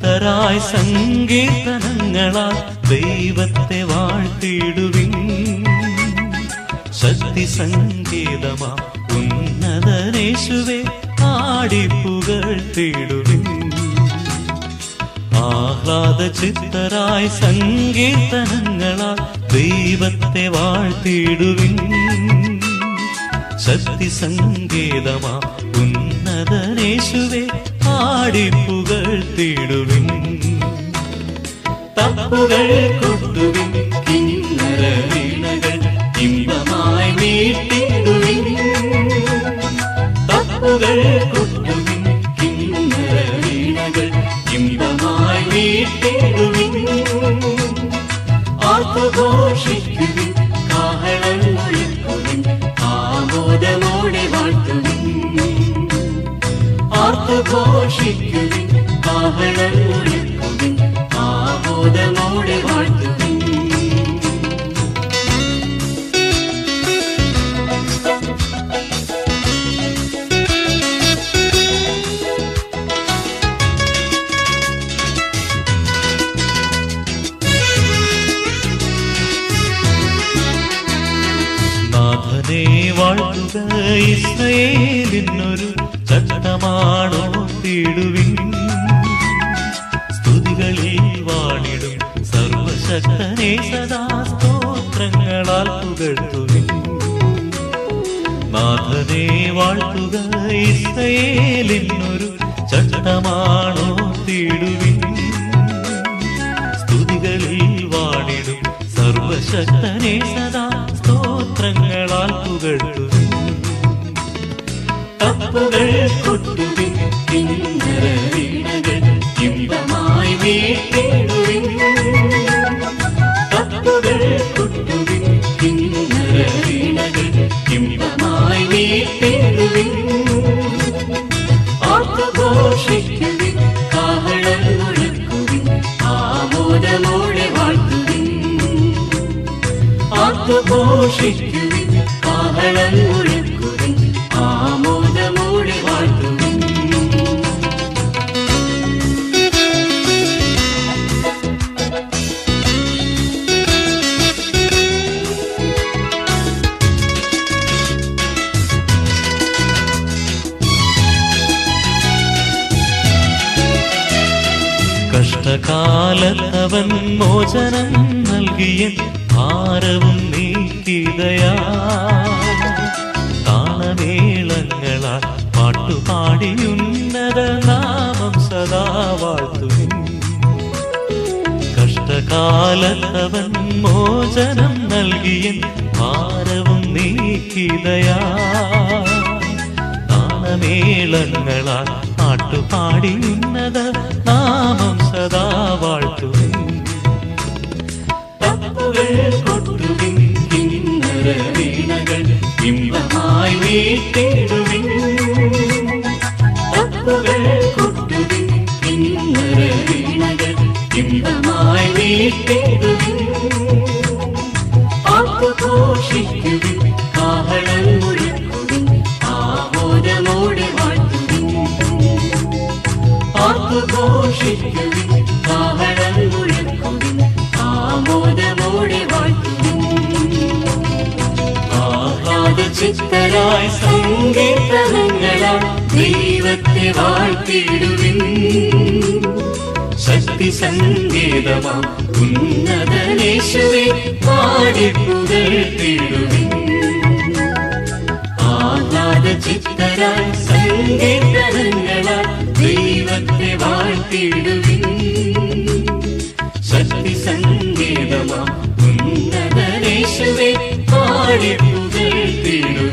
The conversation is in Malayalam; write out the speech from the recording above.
ചിത്തരായി സങ്കീർത്തനങ്ങളാൽ ദൈവത്തെ വാഴ്ത്തിയിടുവിൻ ശക്തി സംഗീതമാ ഉന്നതനേശുവെ ആടിപ്പുകഴ്ത്തിയിടുവിൻ ആഹ്ലാദ ചിത്തരായി സങ്കീർത്തനങ്ങളാൽ ദൈവത്തെ വാഴ്ത്തിയിടുവിൻ ശക്തി സംഗീതമാ ഉന്നതനേശുവെ ആടിപ്പുകഴ്ത്തിയിടുവിൻ തപ്പുകൾ കൊട്ടുവിൻ കിന്നര വീണകൾ ഇമ്പമായി വീട്ടിടുവിൻ തപ്പുകൾ കൊട്ടുവിൻ കിന്നര വീണകൾ ഇമ്പമായി വീട്ടിടുവിൻ ആർത്തുഘോഷിക്കുവിൻ കാഹളം മുഴക്കുവിൻ ആമോദമോടെ വാഴ്ത്തുവിൻ ആർത്തുഘോഷിക്കുവിൻ കാഹളം മുഴക്കുവിൻ ആമോദമോടെ വാഴ്ത്തുവിൻ നാഥനെ വാഴ്ത്തുക ഇസ്രയേലിനൊരു ചട്ടമാണോ തീടുവിൻ സ്തുതികളിൽ വാണിടും സർവശക്തനെ സദാ സ്തോത്രങ്ങളാൽ പുകഴ്ത്തുവിൻ നാഥനെ വാഴ്ത്തുക ഇസ്രയേലിനൊരു ചട്ടമാണോ തീടുവിൻ സ്തുതികളിൽ വാണിടും സർവശക്തനെ സദാ സ്തോത്രങ്ങളാൽ പുകഴ്ത്തുവിൻ തപ്പുകൾ കൊട്ടുവിൻ കിന്നര വീണകൾ ഇമ്പമായി വീട്ടിടുവിൻ തപ്പുകൾ കൊട്ടുവിൻ കിന്നര വീണകൾ ഇമ്പമായി വീട്ടിടുവിൻ ആർത്തുഘോഷിക്കുവിൻ കാഹളം മുഴക്കുവിൻ ആമോദമോടെ വാഴ്ത്തുവിൻ ആർത്തുഘോഷിക്കുവിൻ കാഹളം മുഴക്കുവിൻ ആമോദമോടെ വാഴ്ത്തുവിൻ കഷ്ടകാലത്തവൻ മോചനം നൽകിയ ഭാരവും നീക്കിതയാ താളമേളങ്ങളാൽ പാട്ടുപാടിയുന്നത നാമം സദാ വാഴ്ത്തുവിൻ കഷ്ടകാലത്തവൻ മോചനം നൽകിയ ഭാരവും നീക്കിതയാ താളമേളങ്ങളാൽ പാട്ടുപാടി ഉന്നത നാമം സദാ വാഴ്ത്തുവിൻ തപ്പുകൾ കൊട്ടുവിൻ കിന്നര വീണകൾ ഇമ്പമായി വീട്ടിടുവിൻ തപ്പുകൾ കൊട്ടുവിൻ കിന്നര വീണകൾ ഇമ്പമായി വീട്ടിടുവിൻ ആർത്തുഘോഷിക്കുവിൻ കാഹളം മുഴക്കുവിൻ ആമോദമോടെ വാഴ്ത്തുവിൻ ആർത്തുഘോഷിക്കുവിൻ കാഹളം മുഴക്കുവിൻ ആമോദമോടെ വാഴ്ത്തുവിൻ ആഹ്ലാദ ചിത്തരായി സങ്കീർത്തനങ്ങളാൽ ദൈവത്തെ വാഴ്ത്തിയിടുവിൻ ശക്തി സംഗീതമാം ഉന്നതനേശുവെ പാടിപ്പുകഴ്ത്തിടുവിൻ ആഹ്ലാദ ചിത്തരായി സങ്കീർത്തനങ്ങളാൽ ദൈവത്തെ വാഴ്ത്തിടുവിൻ ശക്തി സംഗീതമാം ഉന്നതനേശുവെ പാടിപ്പുകഴ്ത്തിടുവിൻ